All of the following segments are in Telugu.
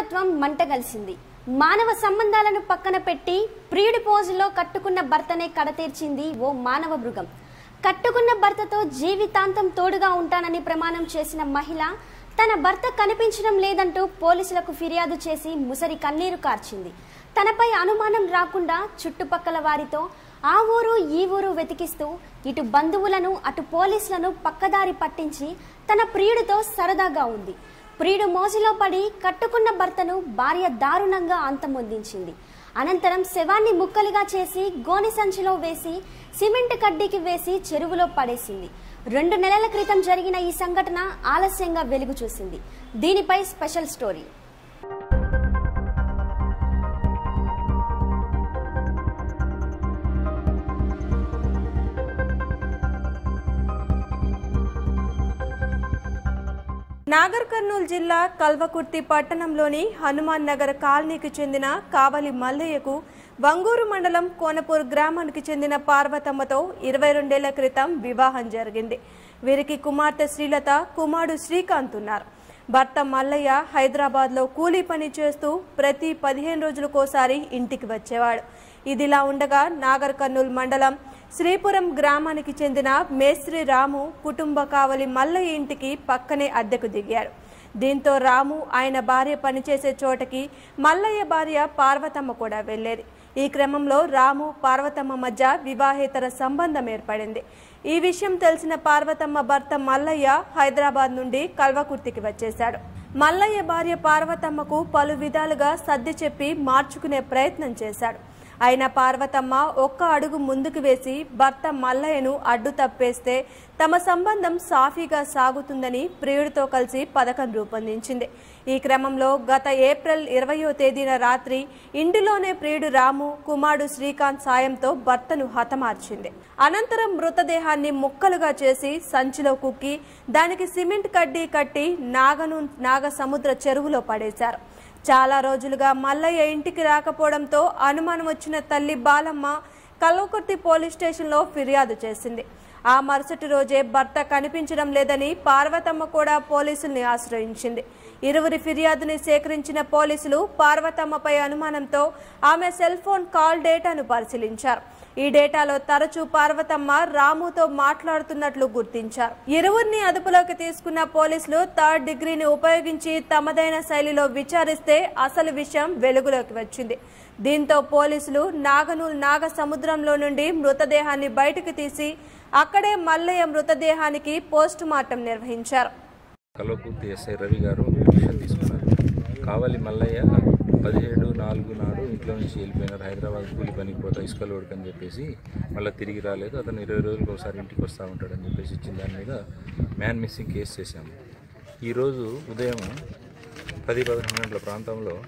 మానవత్వం మంటగలిసింది మానవ సంబంధాలను పక్కన పెట్టి ప్రియుడి పోజులో కట్టుకున్న భర్తనే కడతీర్చింది ఓ మానవ మృగం కట్టుకున్న భర్తతో జీవితాంతం తోడుగా ఉంటానని ప్రమాణం చేసిన మహిళ తన భర్త కనిపించడం లేదంటూ పోలీసులకు ఫిర్యాదు చేసి ముసరి కన్నీరు కార్చింది తనపై అనుమానం రాకుండా చుట్టుపక్కల వారితో ఆ ఊరు ఈ ఊరు వెతికిస్తూ ఇటు బంధువులను అటు పోలీసులను పక్కదారి పట్టించి తన ప్రియుడితో సరదాగా ఉంది ప్రియుడు మోజులో పడి కట్టుకున్న భర్తను భార్య దారుణంగా అంతమొందించింది అనంతరం శవాన్ని ముక్కలుగా చేసి గోని సంచిలో వేసి సిమెంట్ కడ్డీకి వేసి చెరువులో పడేసింది రెండు నెలల క్రితం జరిగిన ఈ సంఘటన ఆలస్యంగా వెలుగు చూసింది దీనిపై స్పెషల్ స్టోరీ నాగర్ కర్నూలు జిల్లా కల్వకుర్తి పట్టణంలోని హనుమాన్ నగర్ కాలనీకి చెందిన కావలి మల్లయ్యకు వంగూరు మండలం కోనపూర్ గ్రామానికి చెందిన పార్వతమ్మతో ఇరవై రెండేళ్ల క్రితం వివాహం జరిగింది వీరికి కుమార్తె శ్రీలత కుమారుడు శ్రీకాంత్ ఉన్నారు భర్త మల్లయ్య హైదరాబాద్లో కూలీ పని చేస్తూ ప్రతి పదిహేను రోజులకోసారి ఇంటికి వచ్చేవాడు ఇదిలా ఉండగా నాగర్ కర్నూలు మండలం శ్రీపురం గ్రామానికి చెందిన మేస్త్రి రాము కుటుంబ కావలి మల్లయ్య ఇంటికి పక్కనే అద్దెకు దిగారు దీంతో రాము ఆయన భార్య పనిచేసే చోటకి మల్లయ్య భార్య పార్వతమ్మ కూడా వెళ్లేది ఈ క్రమంలో రాము పార్వతమ్మ మధ్య వివాహేతర సంబంధం ఏర్పడింది ఈ విషయం తెలిసిన పార్వతమ్మ భర్త మల్లయ్య హైదరాబాద్ నుండి కల్వకుర్తికి వచ్చేశాడు మల్లయ్య భార్య పార్వతమ్మకు పలు విధాలుగా సర్ది చెప్పి మార్చుకునే ప్రయత్నం చేశాడు అయినా పార్వతమ్మ ఒక్క అడుగు ముందుకు వేసి భర్త మల్లయ్యను అడ్డు తప్పేస్తే తమ సంబంధం సాఫీగా సాగుతుందని ప్రియుడితో కలిసి పథకం రూపొందించింది ఈ క్రమంలో గత ఏప్రిల్ ఇరవయో తేదీన రాత్రి ఇంటిలోనే ప్రియుడు రాము కుమారుడు శ్రీకాంత్ సాయంతో భర్తను హతమార్చింది అనంతరం మృతదేహాన్ని ముక్కలుగా చేసి సంచిలో కుక్కి దానికి సిమెంట్ కడ్డీ కట్టి నాగను నాగ సముద్ర చెరువులో పడేశారు చాలా రోజులుగా మల్లయ్య ఇంటికి రాకపోవడంతో అనుమానం వచ్చిన తల్లి బాలమ్మ కల్వకుర్తి పోలీస్ స్టేషన్లో ఫిర్యాదు చేసింది ఆ మరుసటి రోజే భర్త కనిపించడం లేదని పార్వతమ్మ కూడా పోలీసుల్ని ఆశ్రయించింది ఇరువురి ఫిర్యాదుని సేకరించిన పోలీసులు పార్వతమ్మపై అనుమానంతో ఆమె సెల్ ఫోన్ కాల్ డేటాను పరిశీలించారు ఈ డేటాలో తరచూ పార్వతమ్మ రాముతో మాట్లాడుతున్నట్లు గుర్తించారు ఇరువురిని అదుపులోకి తీసుకున్న పోలీసులు థర్డ్ డిగ్రీని ఉపయోగించి తమదైన శైలిలో విచారిస్తే అసలు విషయం వెలుగులోకి వచ్చింది దీంతో పోలీసులు నాగనూల్ నాగ సముద్రంలో నుండి మృతదేహాన్ని బయటకు తీసి అక్కడే మల్లయ్య మృతదేహానికి పోస్ట్ మార్టం నిర్వహించారు కల్వకుర్తి ఎస్ఐ రవి గారు డిసిషన్ తీసుకున్నారు కావలి మల్లయ్య పదిహేడు నాలుగు నాడు ఇంట్లో నుంచి వెళ్ళిపోయినారు హైదరాబాద్ కూలి పనికి పోతా ఇసుక లోడుకు అని చెప్పేసి మళ్ళీ తిరిగి రాలేదు అతను ఇరవై రోజులకు ఒకసారి ఇంటికి వస్తూ ఉంటాడని చెప్పేసి ఇచ్చిన దాని మీద మ్యాన్ మిస్సింగ్ కేసు చేశాము ఈరోజు ఉదయం పది పదకొండు గంటల ప్రాంతంలో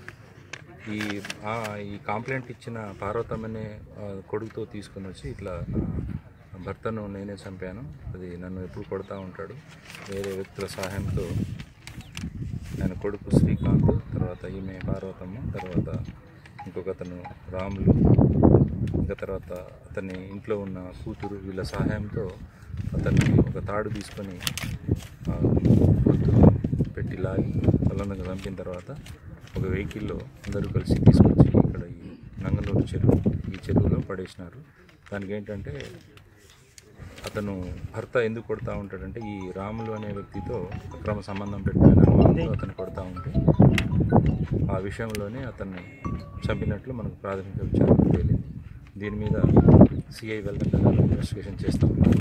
ఈ ఆ, ఈ కంప్లైంట్ ఇచ్చిన పార్వతమ్మనే ఆ, కొడుకుతో తీసుకుని వచ్చి ఇట్లా నా భర్తను నేనే చంపాను అది నన్ను ఎప్పుడు కొడతా ఉంటాడు వేరే వ్యక్తుల సహాయంతో ఆయన కొడుకు శ్రీకాంత్ తర్వాత ఈమె పార్వతమ్మ తర్వాత ఇంకొక అతను రాములు ఇంకా తర్వాత అతని ఇంట్లో ఉన్న కూతురు వీళ్ళ సహాయంతో అతన్ని ఒక తాడు తీసుకొని ఆ, గొంతులో పెట్టి లాగి బలవంతంగా చంపిన తర్వాత ఒక వెహికల్లో అందరూ కలిసి తీసుకొచ్చి ఇక్కడ ఈ నంగనూరు చెరువు ఈ చెరువులో పడేసినారు దానికి ఏంటంటే అతను భర్త ఎందుకు కొడతా ఉంటాడంటే ఈ రాములు అనే వ్యక్తితో అక్రమ సంబంధం పెట్టిన అనుమానంతో అతను కొడతా ఉంటే ఆ విషయంలోనే అతన్ని చంపినట్లు మనకు ప్రాథమిక విచారణ తేలింది దీని మీద సిఐ వెల్కమ్ గారు ఇన్వెస్టిగేషన్ చేస్తూ ఉన్నారు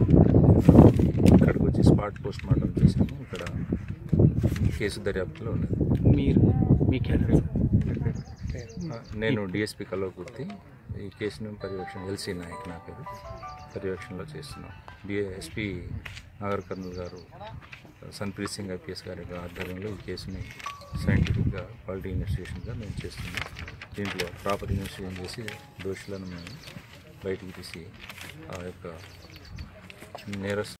ఇక్కడికి వచ్చి స్పాట్ పోస్ట్ మార్టం చేసాము ఇక్కడ కేసు దర్యాప్తులో ఉన్నది మీరు మీ క్యాడర్ నేను డిఎస్పీ కల్వకుర్తి ఈ కేసును పర్యవేక్షణ ఎల్సీ నాయక్ నా పేరు పర్యవేక్షణలో చేస్తున్నాం డిఎస్పీ నాగర్ కర్నూల్ గారు సన్ప్రీత్ సింగ్ ఐపీఎస్ గారి యొక్క ఆధ్వర్యంలో ఈ కేసుని సైంటిఫిక్గా క్వాలిటీ ఇన్వెస్టిగేషన్గా మేము చేస్తున్నాం దీంట్లో ప్రాపర్ ఇన్వెస్టిగేషన్ చేసి దోషులను మేము బయటికి తీసి ఆ యొక్క నేరస్